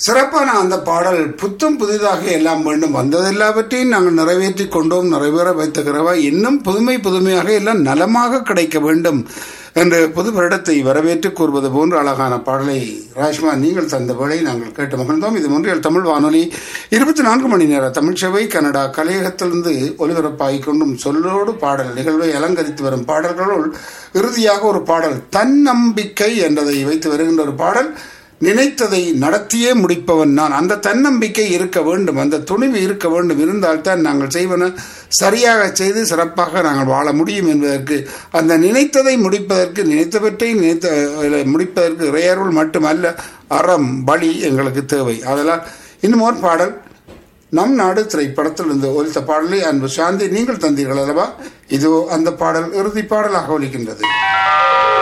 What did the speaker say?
சிறப்பான அந்த பாடல் புத்தம் புதிதாக எல்லாம் வேண்டும் வந்ததெல்லாவற்றையும் நாங்கள் நிறைவேற்றி கொண்டோம் நிறைவேற வைத்துகிறவா இன்னும் புதுமை புதுமையாக எல்லாம் நலமாக கிடைக்க வேண்டும் என்று புது வருடத்தை வரவேற்று கூறுவது போன்ற அழகான பாடலை ராஜ்மா நீங்கள் தந்த வேளை நாங்கள் கேட்டு மகிழ்ந்தோம் இது ஒன்றியல் தமிழ் வானொலி இருபத்தி நான்கு மணி நேர தமிழ் சேவை கனடா கலையகத்திலிருந்து ஒலிபரப்பாகிக் கொண்டும் சொல்லோடு பாடல் நிகழ்வை அலங்கரித்து வரும் பாடல்களுள் இறுதியாக ஒரு பாடல் தன்னம்பிக்கை என்றதை வைத்து வருகின்ற ஒரு பாடல் நினைத்ததை நடத்தியே முடிப்பவன் நான் அந்த தன்னம்பிக்கை இருக்க வேண்டும் அந்த துணிவு இருக்க வேண்டும் இருந்தால்தான் நாங்கள் செய்வன சரியாக செய்து சிறப்பாக நாங்கள் வாழ முடியும் என்பதற்கு அந்த நினைத்ததை முடிப்பதற்கு நினைத்தவற்றை நினைத்த முடிப்பதற்கு இறையருள் மட்டுமல்ல அறம் வழி எங்களுக்கு தேவை அதனால் இன்னும் ஒரு பாடல் நம் நாடு திரைப்படத்தில் இருந்து ஒலித்த பாடலை அன்பு சாந்தி நீங்கள் தந்தீர்கள் அல்லவா இதோ அந்த பாடல் இறுதி பாடலாக ஒலிக்கின்றது